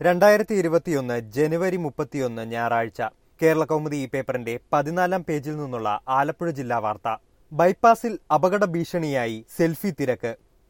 രണ്ടായിരത്തി ഇരുപത്തിയൊന്ന് ജനുവരി മുപ്പത്തിയൊന്ന് ഞായറാഴ്ച കേരള കൗമുദി ഈ പേപ്പറിന്റെ പതിനാലാം പേജിൽ നിന്നുള്ള ആലപ്പുഴ ജില്ലാ വാർത്ത ബൈപ്പാസിൽ അപകട ഭീഷണിയായി സെൽഫി തിരക്ക്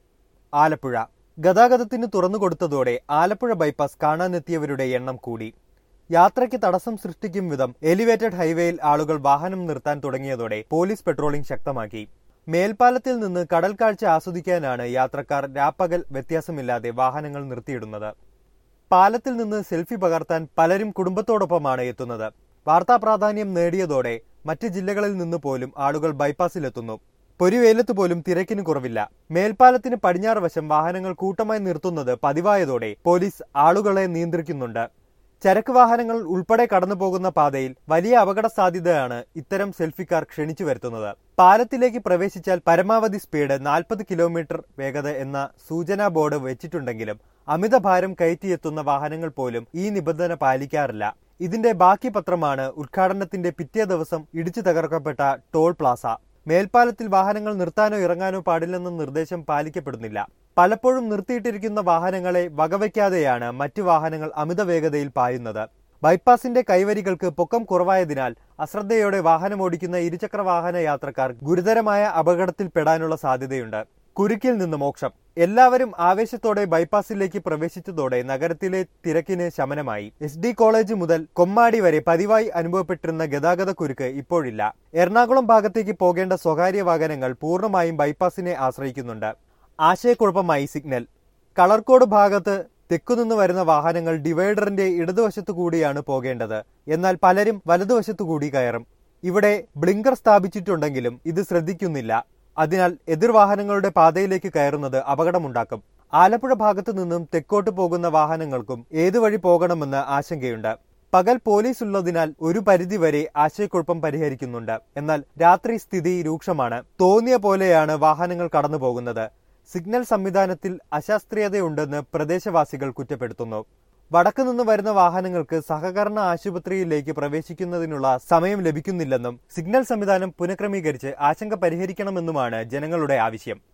ആലപ്പുഴ ഗതാഗതത്തിന് തുറന്നുകൊടുത്തതോടെ ആലപ്പുഴ ബൈപ്പാസ് കാണാനെത്തിയവരുടെ എണ്ണം കൂടി യാത്രയ്ക്ക് തടസ്സം സൃഷ്ടിക്കും വിധം എലിവേറ്റഡ് ഹൈവേയിൽ ആളുകൾ വാഹനം നിർത്താൻ തുടങ്ങിയതോടെ പോലീസ് പെട്രോളിംഗ് ശക്തമാക്കി മേൽപ്പാലത്തിൽ നിന്ന് കടൽ കാഴ്ച ആസ്വദിക്കാനാണ് യാത്രക്കാർ രാപ്പകൽ വ്യത്യാസമില്ലാതെ വാഹനങ്ങൾ നിർത്തിയിടുന്നത് പാലത്തിൽ നിന്ന് സെൽഫി പകർത്താൻ പലരും കുടുംബത്തോടൊപ്പമാണ് എത്തുന്നത് വാർത്താ പ്രാധാന്യം നേടിയതോടെ മറ്റ് ജില്ലകളിൽ നിന്ന് പോലും ആളുകൾ ബൈപ്പാസിലെത്തുന്നു പൊരിവേലത്ത് പോലും തിരക്കിന് കുറവില്ല മേൽപ്പാലത്തിന് പടിഞ്ഞാറ് വശം വാഹനങ്ങൾ കൂട്ടമായി നിർത്തുന്നത് പതിവായതോടെ പോലീസ് ആളുകളെ നിയന്ത്രിക്കുന്നുണ്ട് ചരക്ക് വാഹനങ്ങൾ ഉൾപ്പെടെ കടന്നു പോകുന്ന പാതയിൽ വലിയ അപകട സാധ്യതയാണ് ഇത്തരം സെൽഫിക്കാർ ക്ഷണിച്ചു വരുത്തുന്നത് പാലത്തിലേക്ക് പ്രവേശിച്ചാൽ പരമാവധി സ്പീഡ് നാൽപ്പത് കിലോമീറ്റർ വേഗത എന്ന സൂചനാ ബോർഡ് വെച്ചിട്ടുണ്ടെങ്കിലും അമിതഭാരം കയറ്റിയെത്തുന്ന വാഹനങ്ങൾ പോലും ഈ നിബന്ധന പാലിക്കാറില്ല ഇതിന്റെ ബാക്കി പത്രമാണ് ഉദ്ഘാടനത്തിന്റെ പിറ്റേ ദിവസം ഇടിച്ചു തകർക്കപ്പെട്ട ടോൾ പ്ലാസ മേൽപ്പാലത്തിൽ വാഹനങ്ങൾ നിർത്താനോ ഇറങ്ങാനോ പാടില്ലെന്ന നിർദ്ദേശം പാലിക്കപ്പെടുന്നില്ല പലപ്പോഴും നിർത്തിയിട്ടിരിക്കുന്ന വാഹനങ്ങളെ വകവയ്ക്കാതെയാണ് മറ്റു വാഹനങ്ങൾ അമിത വേഗതയിൽ പായുന്നത് ബൈപ്പാസിന്റെ കൈവരികൾക്ക് പൊക്കം കുറവായതിനാൽ അശ്രദ്ധയോടെ വാഹനമോടിക്കുന്ന ഇരുചക്ര വാഹന യാത്രക്കാർ ഗുരുതരമായ അപകടത്തിൽപ്പെടാനുള്ള സാധ്യതയുണ്ട് കുരുക്കിൽ നിന്ന് മോക്ഷം എല്ലാവരും ആവേശത്തോടെ ബൈപ്പാസിലേക്ക് പ്രവേശിച്ചതോടെ നഗരത്തിലെ തിരക്കിന് ശമനമായി എസ് ഡി കോളേജ് മുതൽ കൊമ്മാടി വരെ പതിവായി അനുഭവപ്പെട്ടിരുന്ന ഗതാഗത കുരുക്ക് ഇപ്പോഴില്ല എറണാകുളം ഭാഗത്തേക്ക് പോകേണ്ട സ്വകാര്യ വാഹനങ്ങൾ പൂർണ്ണമായും ബൈപ്പാസിനെ ആശ്രയിക്കുന്നുണ്ട് ആശയക്കുഴപ്പമായി സിഗ്നൽ കളർക്കോട് ഭാഗത്ത് തെക്കുനിന്ന് വരുന്ന വാഹനങ്ങൾ ഡിവൈഡറിന്റെ ഇടതുവശത്തു കൂടിയാണ് പോകേണ്ടത് എന്നാൽ പലരും വലതുവശത്തു കൂടി കയറും ഇവിടെ ബ്ലിങ്കർ സ്ഥാപിച്ചിട്ടുണ്ടെങ്കിലും ഇത് ശ്രദ്ധിക്കുന്നില്ല അതിനാൽ എതിർവാഹനങ്ങളുടെ പാതയിലേക്ക് കയറുന്നത് അപകടമുണ്ടാക്കും ആലപ്പുഴ ഭാഗത്തു നിന്നും തെക്കോട്ട് പോകുന്ന വാഹനങ്ങൾക്കും ഏതു വഴി പോകണമെന്ന് ആശങ്കയുണ്ട് പകൽ പോലീസ് ഉള്ളതിനാൽ ഒരു പരിധിവരെ ആശയക്കുഴപ്പം പരിഹരിക്കുന്നുണ്ട് എന്നാൽ രാത്രി സ്ഥിതി രൂക്ഷമാണ് തോന്നിയ പോലെയാണ് വാഹനങ്ങൾ കടന്നു പോകുന്നത് സിഗ്നൽ സംവിധാനത്തിൽ അശാസ്ത്രീയതയുണ്ടെന്ന് പ്രദേശവാസികൾ കുറ്റപ്പെടുത്തുന്നു വടക്കു നിന്ന് വരുന്ന വാഹനങ്ങൾക്ക് സഹകരണ ആശുപത്രിയിലേക്ക് പ്രവേശിക്കുന്നതിനുള്ള സമയം ലഭിക്കുന്നില്ലെന്നും സിഗ്നൽ സംവിധാനം പുനഃക്രമീകരിച്ച് ആശങ്ക പരിഹരിക്കണമെന്നുമാണ് ജനങ്ങളുടെ ആവശ്യം